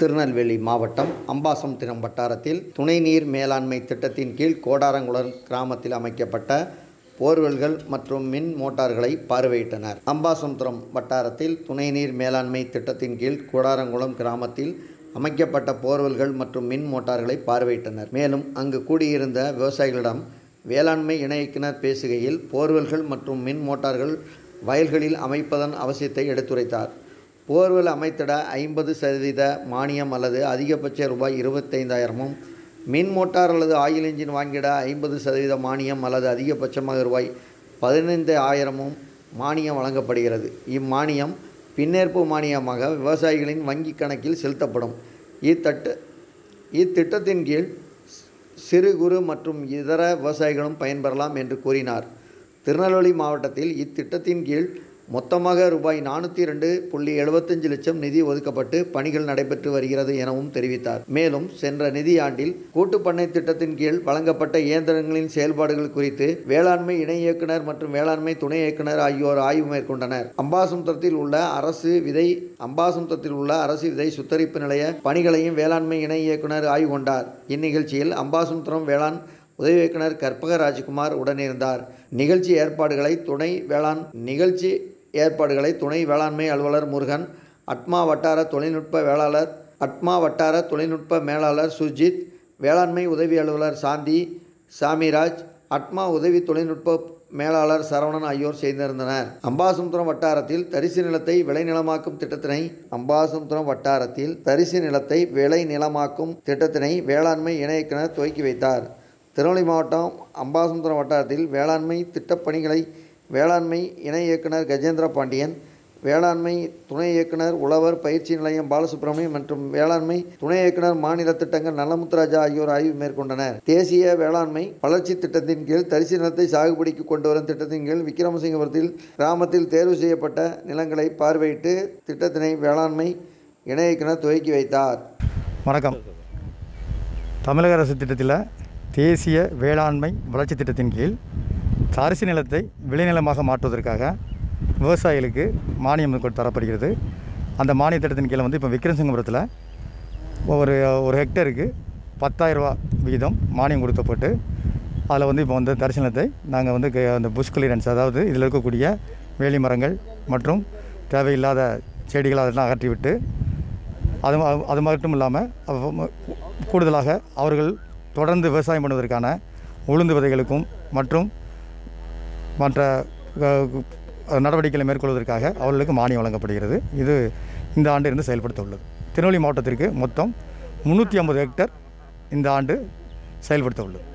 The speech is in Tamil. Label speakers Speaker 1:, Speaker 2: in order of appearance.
Speaker 1: திருநெல்வேலி மாவட்டம் அம்பாசமுத்திரம் வட்டாரத்தில் துணை நீர் மேலாண்மை திட்டத்தின் கீழ் கோடாரங்குளம் கிராமத்தில் அமைக்கப்பட்ட போர்வெல்கள் மற்றும் மின் மோட்டார்களை பார்வையிட்டனர் அம்பாசமுத்திரம் வட்டாரத்தில் துணை நீர் மேலாண்மை திட்டத்தின் கீழ் கோடாரங்குளம் கிராமத்தில் அமைக்கப்பட்ட போர்வெல்கள் மற்றும் மின் மோட்டார்களை பார்வையிட்டனர் மேலும் அங்கு கூடியிருந்த விவசாயிகளிடம் வேளாண்மை இணை இயக்குனர் பேசுகையில் போர்வெல்கள் மற்றும் மின் மோட்டார்கள் வயல்களில் அமைப்பதன் அவசியத்தை எடுத்துரைத்தார் போர்வெல் அமைத்திட ஐம்பது சதவீத மானியம் அல்லது அதிகபட்ச ரூபாய் இருபத்தைந்தாயிரமும் மின் மோட்டார் அல்லது ஆயில் இன்ஜின் வாங்கிட ஐம்பது சதவீத மானியம் அல்லது அதிகபட்சமாக ரூபாய் பதினைந்து ஆயிரமும் மானியம் வழங்கப்படுகிறது இம்மானியம் பின்னேற்பு மானியமாக விவசாயிகளின் வங்கி கணக்கில் செலுத்தப்படும் இத்தட்டு இத்திட்டத்தின் கீழ் சிறு குறு மற்றும் இதர விவசாயிகளும் பயன்பெறலாம் என்று கூறினார் திருநெல்வேலி மாவட்டத்தில் இத்திட்டத்தின் கீழ் மொத்தமாக ரூபாய் நானூற்றி ரெண்டு புள்ளி எழுபத்தஞ்சு லட்சம் நிதி ஒதுக்கப்பட்டு பணிகள் நடைபெற்று வருகிறது எனவும் தெரிவித்தார் மேலும் சென்ற நிதியாண்டில் கூட்டுப் பண்ணை திட்டத்தின் கீழ் வழங்கப்பட்ட இயந்திரங்களின் செயல்பாடுகள் குறித்து வேளாண்மை இணை இயக்குனர் மற்றும் வேளாண்மை துணை இயக்குனர் ஆகியோர் ஆய்வு மேற்கொண்டனர் அம்பாசமுத்திரத்தில் உள்ள அரசு விதை அம்பாசமுத்திரத்தில் உள்ள அரசு விதை சுத்தரிப்பு நிலைய பணிகளையும் வேளாண்மை இணை இயக்குனர் ஆய்வு கொண்டார் இந்நிகழ்ச்சியில் அம்பாசமுத்திரம் வேளாண் உதவி இயக்குனர் கற்பக ராஜ்குமார் உடனிருந்தார் நிகழ்ச்சி ஏற்பாடுகளை துணை வேளாண் நிகழ்ச்சி ஏற்பாடுகளை துணை வேளாண்மை அலுவலர் முருகன் அட்மா வட்டார தொழில்நுட்ப வேளாளர் அட்மா வட்டார தொழில்நுட்ப மேலாளர் சுஜித் வேளாண்மை உதவி அலுவலர் சாந்தி சாமிராஜ் அட்மா உதவி தொழில்நுட்ப மேலாளர் சரவணன் ஆகியோர் செய்திருந்தனர் அம்பாசமுத்திரம் வட்டாரத்தில் தரிசு நிலத்தை விளைநிலமாக்கும் திட்டத்தினை அம்பாசமுத்திரம் வட்டாரத்தில் தரிசு நிலத்தை விளை நிலமாக்கும் திட்டத்தினை வேளாண்மை இணை இயக்குனர் துவக்கி வைத்தார் திருநெல்வேலி மாவட்டம் அம்பாசமுத்திரம் வட்டாரத்தில் வேளாண்மை திட்டப்பணிகளை வேளாண்மை இணை இயக்குனர் கஜேந்திர பாண்டியன் வேளாண்மை துணை இயக்குனர் உழவர் பயிற்சி நிலையம் பாலசுப்ரமணியம் மற்றும் வேளாண்மை துணை இயக்குனர் மாநில திட்டங்கள் நல்லமுத்துராஜா ஆகியோர் ஆய்வு மேற்கொண்டனர் தேசிய வேளாண்மை வளர்ச்சி திட்டத்தின் கீழ் தரிசு நிலத்தை சாகுபடிக்கு கொண்டு வரும் திட்டத்தின் கீழ் விக்ரமசிங்கபுரத்தில் கிராமத்தில் தேர்வு செய்யப்பட்ட நிலங்களை பார்வையிட்டு திட்டத்தினை வேளாண்மை இணை இயக்குனர் துவக்கி வைத்தார்
Speaker 2: வணக்கம் தமிழக அரசு திட்டத்தில் தேசிய வேளாண்மை வளர்ச்சி திட்டத்தின் கீழ் தரிசு நிலத்தை விளைநிலமாக மாற்றுவதற்காக விவசாயிகளுக்கு மானியம் கொடு- தரப்படுகிறது அந்த மானிய திட்டத்தின் கீழே வந்து இப்போ விக்ரமசிங்கபுரத்தில் ஒரு ஒரு ஹெக்டருக்கு பத்தாயிரரூபா வீதம் மானியம் கொடுக்கப்பட்டு அதில் வந்து இப்போ வந்து தரிசு நிலத்தை நாங்கள் வந்து க- அந்த புஷ் கிளியரன்ஸ் அதாவது இதில் இருக்கக்கூடிய வேலி மரங்கள் மற்றும் தேவையில்லாத செடிகள் அதெல்லாம் அகற்றிவிட்டு அது ம- அது மட்டும் இல்லாமல் அவ- ம- கூடுதலாக அவர்கள் தொடர்ந்து விவசாயம் பண்ணுவதற்கான உளுந்து விதைகளுக்கும் மற்றும் மற்ற அஹ், நடவடிக்கைகளை மேற்கொள்வதற்காக அவர்களுக்கு மானியம் வழங்கப்படுகிறது இது இந்த ஆண்டு இருந்து செயல்படுத்த உள்ளது திருநெல்வேலி மாவட்டத்திற்கு மொத்தம் முந்நூற்றி ஐம்பது ஹெக்டர் இந்த ஆண்டு செயல்படுத்த உள்ளது